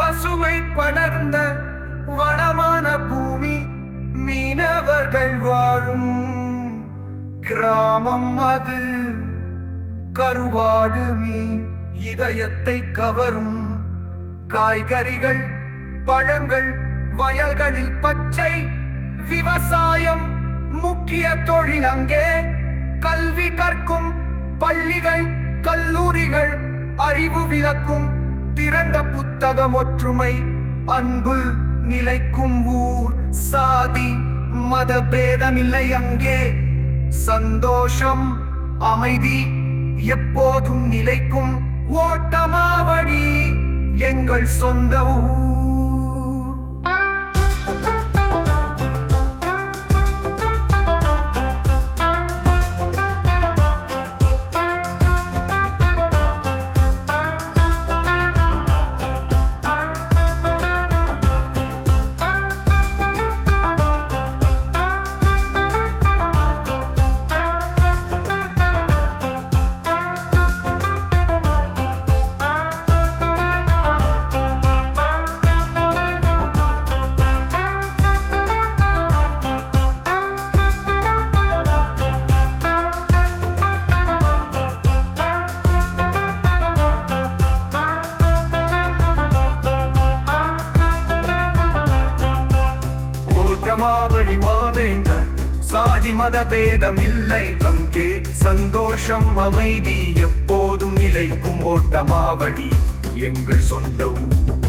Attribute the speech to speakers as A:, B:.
A: பசுமை படர்ந்த வளமான பூமி மீனவர்கள் வாழும் கிராமம் அது கருவாடு மீன் இதயத்தை கவரும் காய்கறிகள் பழங்கள் வயல்களில் பச்சை விவசாயம் முக்கிய தொழில் அங்கே கல்வி கற்கும் பள்ளிகள் கல்லூரிகள் அறிவு விளக்கும் திறந்த புத்தகம் ஒற்றுமை அன்பு நிலைக்கும் ஊர் சாதி மத பேதமில்லை அங்கே சந்தோஷம் அமைதி எப்போதும் நிலைக்கும் ஓட்டமாவடி எங்கள் சொந்த ஊர் ஓட்டமாவழி மாவேங்க சாதி மத பேதம் இல்லை அங்கே சந்தோஷம் அமைதி எப்போதும் நிலைக்கும் ஓட்டமாவடி எங்கள் சொந்த ஊர்